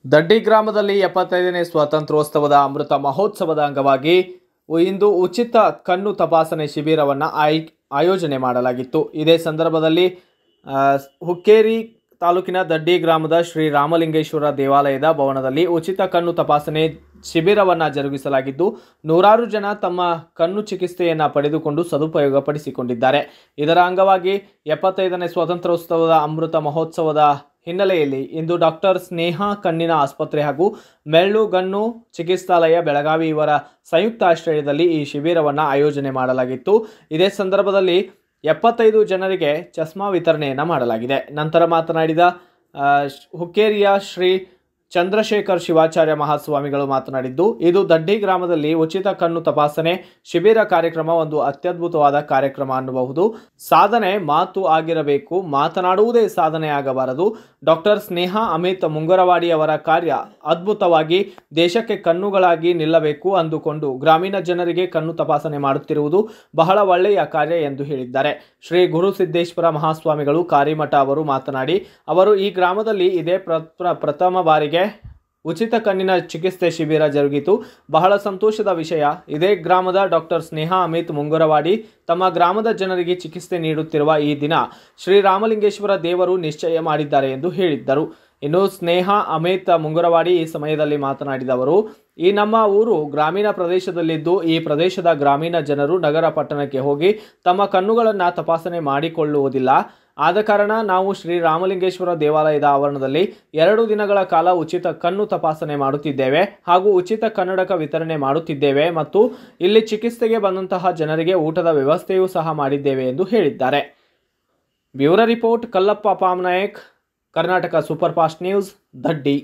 ದಡ್ಡಿ ಗ್ರಾಮದಲ್ಲಿ ಎಪ್ಪತ್ತೈದನೇ ಸ್ವಾತಂತ್ರ್ಯೋತ್ಸವದ ಅಮೃತ ಮಹೋತ್ಸವದ ಅಂಗವಾಗಿ ಇಂದು ಉಚಿತ ಕಣ್ಣು ತಪಾಸಣೆ ಶಿಬಿರವನ್ನು ಆಯ್ ಆಯೋಜನೆ ಮಾಡಲಾಗಿತ್ತು ಇದೇ ಸಂದರ್ಭದಲ್ಲಿ ಆ, ಹುಕ್ಕೇರಿ ತಾಲೂಕಿನ ದಡ್ಡಿ ಗ್ರಾಮದ ಶ್ರೀ ರಾಮಲಿಂಗೇಶ್ವರ ದೇವಾಲಯದ ಭವನದಲ್ಲಿ ಉಚಿತ ಕಣ್ಣು ತಪಾಸಣೆ ಶಿಬಿರವನ್ನು ಜರುಗಿಸಲಾಗಿದ್ದು ನೂರಾರು ಜನ ತಮ್ಮ ಕಣ್ಣು ಚಿಕಿತ್ಸೆಯನ್ನು ಪಡೆದುಕೊಂಡು ಸದುಪಯೋಗಪಡಿಸಿಕೊಂಡಿದ್ದಾರೆ ಇದರ ಅಂಗವಾಗಿ ಎಪ್ಪತ್ತೈದನೇ ಸ್ವಾತಂತ್ರ್ಯೋತ್ಸವದ ಅಮೃತ ಮಹೋತ್ಸವದ ಹಿನ್ನೆಲೆಯಲ್ಲಿ ಇಂದು ಡಾಕ್ಟರ್ ಸ್ನೇಹ ಕಣ್ಣಿನ ಆಸ್ಪತ್ರೆ ಹಾಗೂ ಮೆಳ್ಳುಗಣ್ಣು ಚಿಕಿತ್ಸಾಲಯ ಬೆಳಗಾವಿ ಇವರ ಸಂಯುಕ್ತ ಆಶ್ರಯದಲ್ಲಿ ಈ ಶಿಬಿರವನ್ನು ಆಯೋಜನೆ ಮಾಡಲಾಗಿತ್ತು ಇದೇ ಸಂದರ್ಭದಲ್ಲಿ ಎಪ್ಪತ್ತೈದು ಜನರಿಗೆ ಚಸ್ಮಾ ವಿತರಣೆಯನ್ನು ಮಾಡಲಾಗಿದೆ ನಂತರ ಮಾತನಾಡಿದ ಆ, ಶ್- ಹುಕ್ಕೇರಿಯ ಶ್ರೀ ಚಂದ್ರಶೇಖರ್ ಶಿವಾಚಾರ್ಯ ಮಹಾಸ್ವಾಮಿಗಳು ಮಾತನಾಡಿದ್ದು ಇದು ದಡ್ಡಿ ಗ್ರಾಮದಲ್ಲಿ ಉಚಿತ ಕಣ್ಣು ತಪಾಸಣೆ ಶಿಬಿರ ಕಾರ್ಯಕ್ರಮ ಒಂದು ಅತ್ಯದ್ಭುತವಾದ ಕಾರ್ಯಕ್ರಮ ಅನ್ನಬಹುದು ಸಾಧನೆ ಮಾತು ಆಗಿರಬೇಕು ಮಾತನಾಡುವುದೇ ಸಾಧನೆ ಆಗಬಾರದು ಡಾಕ್ಟರ್ ಸ್ನೇಹ ಅಮಿತ್ ಮುಂಗರವಾಡಿ ಅವರ ಕಾರ್ಯ ಅದ್ಭುತವಾಗಿ ದೇಶಕ್ಕೆ ಕಣ್ಣುಗಳಾಗಿ ನಿಲ್ಲಬೇಕು ಅಂದುಕೊಂಡು ಗ್ರಾಮೀಣ ಜನರಿಗೆ ಕಣ್ಣು ತಪಾಸಣೆ ಮಾಡುತ್ತಿರುವುದು ಬಹಳ ಒಳ್ಳೆಯ ಕಾರ್ಯ ಎಂದು ಹೇಳಿದ್ದಾರೆ ಶ್ರೀ ಗುರು ಸಿದ್ದೇಶ್ವರ ಮಹಾಸ್ವಾಮಿಗಳು ಕಾರಿಮಠ ಅವರು ಮಾತನಾಡಿ ಅವರು ಈ ಗ್ರಾಮದಲ್ಲಿ ಇದೇ ಪ್ರ- ಪ್ರಥಮ ಬಾರಿಗೆ ಉಚಿತ ಕಣ್ಣಿನ ಚಿಕಿತ್ಸೆ ಶಿಬಿರ ಜರುಗಿತು ಬಹಳ ಸಂತೋಷದ ವಿಷಯ ಇದೇ ಗ್ರಾಮದ ಡಾಕ್ಟರ್ ಸ್ನೇಹ ಅಮಿತ್ ಮುಂಗರವಾಡಿ ತಮ್ಮ ಗ್ರಾಮದ ಜನರಿಗೆ ಚಿಕಿತ್ಸೆ ನೀಡುತ್ತಿರುವ ಈ ದಿನ ಶ್ರೀರಾಮಲಿಂಗೇಶ್ವರ ದೇವರು ನಿಶ್ಚಯ ಮಾಡಿದ್ದಾರೆ ಎಂದು ಹೇಳಿದ್ದರು ಇನ್ನು ಸ್ನೇಹ ಅಮಿತ್ ಮುಂಗರವಾಡಿ ಈ ಸಮಯದಲ್ಲಿ ಮಾತನಾಡಿದ ಅವರು ಈ ನಮ್ಮ ಊರು ಗ್ರಾಮೀಣ ಪ್ರದೇಶದಲ್ಲಿದ್ದು ಈ ಪ್ರದೇಶದ ಗ್ರಾಮೀಣ ಜನರು ನಗರ ಪಟ್ಟಣಕ್ಕೆ ಹೋಗಿ ತಮ್ಮ ಕಣ್ಣುಗಳನ್ನು ತಪಾಸಣೆ ಮಾಡಿಕೊಳ್ಳುವುದಿಲ್ಲ ಆದ ಕಾರಣ ನಾವು ಶ್ರೀ ರಾಮಲಿಂಗೇಶ್ವರ ದೇವಾಲಯದ ಆವರಣದಲ್ಲಿ ಎರಡು ದಿನಗಳ ಕಾಲ ಉಚಿತ ಕಣ್ಣು ತಪಾಸಣೆ ಮಾಡುತ್ತಿದ್ದೇವೆ ಹಾಗೂ ಉಚಿತ ಕನ್ನಡಕ ವಿತರಣೆ ಮಾಡುತ್ತಿದ್ದೇವೆ ಮತ್ತು ಇಲ್ಲಿ ಚಿಕಿತ್ಸೆಗೆ ಬಂದಂತಹ ಜನರಿಗೆ ಊಟದ ವ್ಯವಸ್ಥೆಯೂ ಸಹ ಮಾಡಿದ್ದೇವೆ ಎಂದು ಹೇಳಿದ್ದಾರೆ bureau report Kallappa Pamnayak Karnataka super fast news Daddi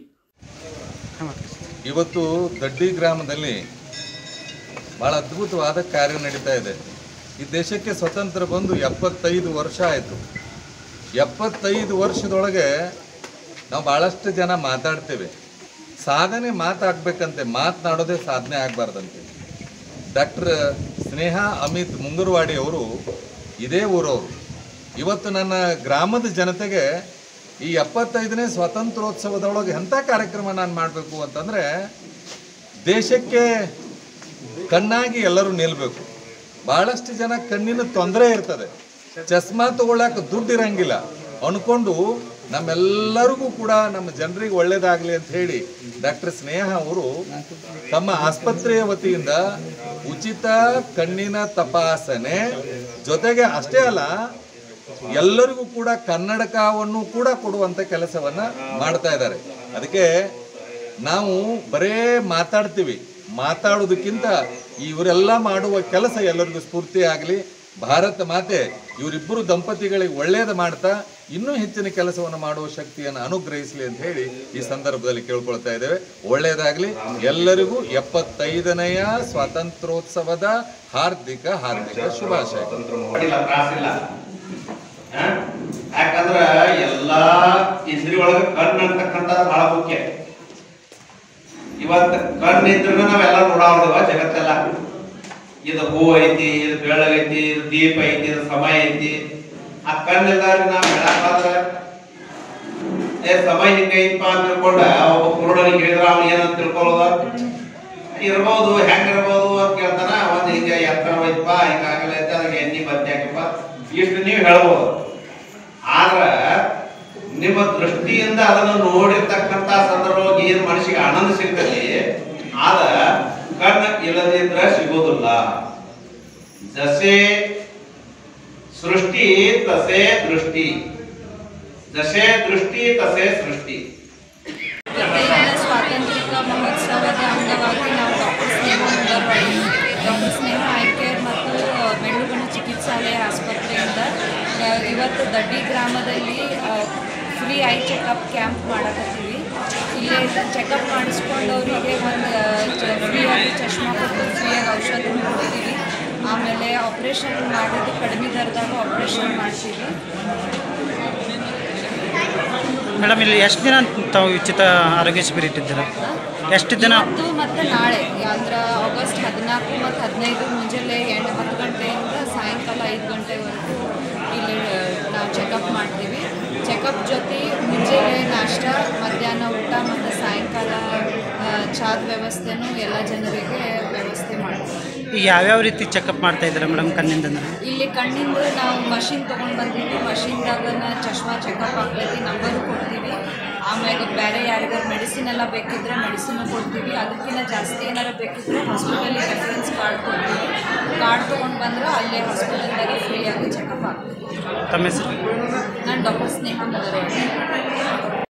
ಇವತ್ತು ದಡ್ಡಿ ಗ್ರಾಮದಲ್ಲಿ ಭಾಳ ಅದ್ಭುತವಾದ ಕಾರ್ಯ ನಡೀತಾ ಇದೆ ಈ ದೇಶಕ್ಕೆ ಸ್ವತಂತ್ರ ಬಂದು ಎಪ್ಪತ್ತೈದು ವರ್ಷ ಆಯಿತು ಎಪ್ಪತ್ತೈದು ವರ್ಷದೊಳಗೆ ನಾವು ಭಾಳಷ್ಟು ಜನ ಮಾತಾಡ್ತೇವೆ ಸಾಧನೆ ಮಾತಾಗಬೇಕಂತೆ ಮಾತನಾಡೋದೇ ಸಾಧನೆ ಆಗಬಾರ್ದಂತೆ ಡಾಕ್ಟರ್ ಸ್ನೇಹ ಅಮಿತ್ ಮುಂಗರವಾಡಿ ಅವರು ಇದೇ ಊರವರು ಇವತ್ತು ನನ್ನ ಗ್ರಾಮದ ಜನತೆಗೆ ಈ ಎಪ್ಪತ್ತೈದನೇ ಸ್ವಾತಂತ್ರ್ಯೋತ್ಸವದೊಳಗೆ ಎಂಥ ಕಾರ್ಯಕ್ರಮ ನಾನು ಮಾಡಬೇಕು ಅಂತಂದರೆ ದೇಶಕ್ಕೆ ಕಣ್ಣಾಗಿ ಎಲ್ಲರೂ ನಿಲ್ಲಬೇಕು ಭಾಳಷ್ಟು ಜನ ಕಣ್ಣಿನ ತೊಂದರೆ ಇರ್ತದೆ ಚಸ್ಮಾ ತಗೊಳ್ಳಕ್ಕೆ ದುಡ್ಡು ಇರಂಗಿಲ್ಲ ಅನ್ಕೊಂಡು ನಮ್ಮೆಲ್ಲರಿಗೂ ಕೂಡ ನಮ್ಮ ಜನರಿಗೆ ಒಳ್ಳೇದಾಗಲಿ ಅಂತ ಹೇಳಿ ಡಾಕ್ಟರ್ ಸ್ನೇಹ ಅವರು ತಮ್ಮ ಆಸ್ಪತ್ರೆಯ ವತಿಯಿಂದ ಉಚಿತ ಕಣ್ಣಿನ ತಪಾಸಣೆ ಜೊತೆಗೆ ಅಷ್ಟೇ ಅಲ್ಲ ಎಲ್ಲರಿಗೂ ಕೂಡ ಕನ್ನಡಕವನ್ನು ಕೂಡ ಕೊಡುವಂತ ಕೆಲಸವನ್ನ ಮಾಡ್ತಾ ಇದ್ದಾರೆ ಅದಕ್ಕೆ ನಾವು ಬರೇ ಮಾತಾಡ್ತೀವಿ ಮಾತಾಡೋದಕ್ಕಿಂತ ಇವರೆಲ್ಲ ಮಾಡುವ ಕೆಲಸ ಎಲ್ಲರಿಗೂ ಸ್ಫೂರ್ತಿ ಆಗಲಿ ಭಾರತ ಮಾತೆ ಇವರಿಬ್ಬರು ದಂಪತಿಗಳಿಗೆ ಒಳ್ಳೇದು ಮಾಡ್ತಾ ಇನ್ನೂ ಹೆಚ್ಚಿನ ಕೆಲಸವನ್ನು ಮಾಡುವ ಶಕ್ತಿಯನ್ನು ಅನುಗ್ರಹಿಸಲಿ ಅಂತ ಹೇಳಿ ಈ ಸಂದರ್ಭದಲ್ಲಿ ಕೇಳ್ಕೊಳ್ತಾ ಇದ್ದೇವೆ ಒಳ್ಳೇದಾಗಲಿ ಎಲ್ಲರಿಗೂ ಎಪ್ಪತ್ತೈದನೆಯ ಸ್ವಾತಂತ್ರ್ಯೋತ್ಸವದ ಹಾರ್ದಿಕ ಹಾರ್ದಿಕ ಶುಭಾಶಯಗಳು ಮಾಡಿಲ್ಲ ತ್ರಾಸಿಲ್ಲ ಆ? ಯಾಕಂದ್ರ ಎಲ್ಲಾ ಇಂದ್ರಿ ಒಳಗ ಕಣ್ಣು ಅಂತಕ್ಕಂಥದ್ದು ಬಹಳ ಮುಖ್ಯ ಇವತ್ತು ಕಣ್ಣು ಇದ್ರೆ ನಾವೆಲ್ಲ ನೋಡಾವ್ದವ ಜಗತ್ತೆಲ್ಲ ಇದು ಹೂ ಐತಿ ಇದು ಬೆಳಗೈತಿ ಇದು ದೀಪ ಐತಿ ಇದು ಸಮಯ ಐತಿ ಆ ಕಣ್ಣಿಲ್ದಾರಿ ನಾವ್ ಹೇಳಕ್ಕಾದ್ರ ಏ ಸಮಯ ಹಿಂಗೈತಪ್ಪ ಅಂತ ತಿಳ್ಕೊಂಡ ಒಬ್ಬ ಕುರುಡನಿಗೆ ಹೇಳಿದ್ರ ಅವ್ನು ಏನಂತ ತಿಳ್ಕೊಳ್ಳೋದ ಇರ್ಬೋದು ಹೆಂಗ್ ಇರ್ಬೋದು ಅಂತ ಕೇಳ್ತಾನ ಒಂದ್ ಹಿಂಗ ಎತ್ತರ ಹೋಯ್ತಪ್ಪ ಹಿಂಗಾಗಲ್ಲ ಐತೆ ಅದಕ್ಕೆ ಎಣ್ಣೆ ಬತ್ತಿ ಹಾಕಪ್ಪ ಇಷ್ಟು ನೀವು ಹೇಳ್ಬೋದು ಆದ್ರ ನಿಮ್ಮ ದೃಷ್ಟಿಯಿಂದ ಅದನ್ನು ನೋಡಿರ್ತಕ್ಕಂತ ಸಂದರ್ಭವಾಗಿ ಏನ್ ಮನಸ್ಸಿಗೆ ಆನಂದ ಸಿಗ್ತದೆ ಆದ ಕಣ್ಣ ಇಲ್ಲದಿದ್ರ ಸಿಗೋದಿಲ್ಲ ಜಸೆ ಸೃಷ್ಟಿ ತಸೆ ದೃಷ್ಟಿ ಜಸೆ ದೃಷ್ಟಿ ತಸೆ ಸೃಷ್ಟಿ ಎಪ್ಪತ್ತೈದನೇ ಸ್ವಾತಂತ್ರ್ಯ ಮಹೋತ್ಸವದ ಅಂಗವಾಗಿ ನಾವು doctor Sneha Mungarwadi doctor Sneha eye care ಮತ್ತು ಮೆಳ್ಳುಗಣ್ಣು ಚಿಕಿತ್ಸಾಲಯ ಆಸ್ಪತ್ರೆಯಿಂದ ಆ, ಇವತ್ತು ದಡ್ಡಿ ಗ್ರಾಮದಲ್ಲಿ ಫ್ರೀ ಐ ಚೆಕಪ್ ಕ್ಯಾಂಪ್ ಮಾಡಕತ್ತೀವಿ ಇಲ್ಲೇ ಚೆಕಪ್ ಮಾಡಿಸ್ಕೊಂಡವರಿಗೆ ಒಂದು ಫ್ರೀಯಾಗಿ ಚಶ್ಮಾ ಕೊಟ್ಟು ಫ್ರೀಯಾಗಿ ಔಷಧ ಕೊಡ್ತೀವಿ ಆಮೇಲೆ ಆಪ್ರೇಷನ್ ಮಾಡಿದ್ದು ಕಡಿಮೆ ದರದಾಗ ಆಪ್ರೇಷನ್ ಮಾಡ್ತೀವಿ ಮೇಡಮ್ ಇಲ್ಲಿ ಎಷ್ಟು ದಿನ ತಾವು ಉಚಿತ ಆರೋಗ್ಯ ಶಿಬಿರ ಇಟ್ಟಿದ್ದೀರಾ ಎಷ್ಟು ದಿನ ಇವತ್ತು ಮತ್ತು ನಾಳೆ ಅಂದ್ರೆ ಆಗಸ್ಟ್ ಹದಿನಾಲ್ಕು ಮತ್ತು ಹದಿನೈದು ಮುಂಜಾನೆ ಎಂಟು ಹತ್ತು ಗಂಟೆಯಿಂದ ಸಾಯಂಕಾಲ ಐದು ಗಂಟೆವರೆಗೂ ಇಲ್ಲಿ ನಾವು ಚೆಕಪ್ ಮಾಡ್ತೀವಿ ಚೆಕಪ್ ಜೊತೆ ಮುಂಜಾನೆ ನಾಷ್ಟ ಮಧ್ಯಾಹ್ನ ಊಟ ಮತ್ತು ಸಾಯಂಕಾಲ ಚಾದ ವ್ಯವಸ್ಥೆನೂ ಎಲ್ಲ ಜನರಿಗೆ ವ್ಯವಸ್ಥೆ ಮಾಡ್ತೀವಿ ಈಗ ಯಾವ್ಯಾವ ರೀತಿ ಚೆಕಪ್ ಮಾಡ್ತಾ ಇದ್ದೀರಾ ಮೇಡಮ್ ಕಣ್ಣಿಂದ ಅಂದ್ರೆ ಇಲ್ಲಿ ಕಣ್ಣಿಂದ ನಾವು ಮಷಿನ್ ತೊಗೊಂಡು ಬಂದೀವಿ ಮಷಿನ್ದಾಗ ಚಶ್ಮಾ ಚೆಕಪ್ ಆಗ್ತೈತಿ ನಂಬರು ಕೊಡ್ತೀವಿ ಆಮ್ಯಾಗ ಬೇರೆ ಯಾರಿಗಾರು ಮೆಡಿಸಿನ್ ಎಲ್ಲ ಬೇಕಿದ್ರೆ ಮೆಡಿಸಿನ್ ಕೊಡ್ತೀವಿ ಅದಕ್ಕಿಂತ ಜಾಸ್ತಿ ಏನಾರು ಬೇಕಿದ್ರೆ ಹಾಸ್ಪಿಟಲಿಗೆ ರೆಫರೆನ್ಸ್ ಕಾರ್ಡ್ ಕೊಡ್ತೀವಿ ಕಾರ್ಡ್ ತೊಗೊಂಡು ಬಂದ್ರೆ ಅಲ್ಲೇ ಹಾಸ್ಪಿಟಲ್ದಾಗ ಫ್ರೀಯಾಗಿ ಚೆಕಪ್ ಆಗ್ತದೆ ತಮ್ಮ ಹೆಸರು ನಾನು ಡಾಕ್ಟರ್ ಸ್ನೇಹ ಮದರವಾಡಿ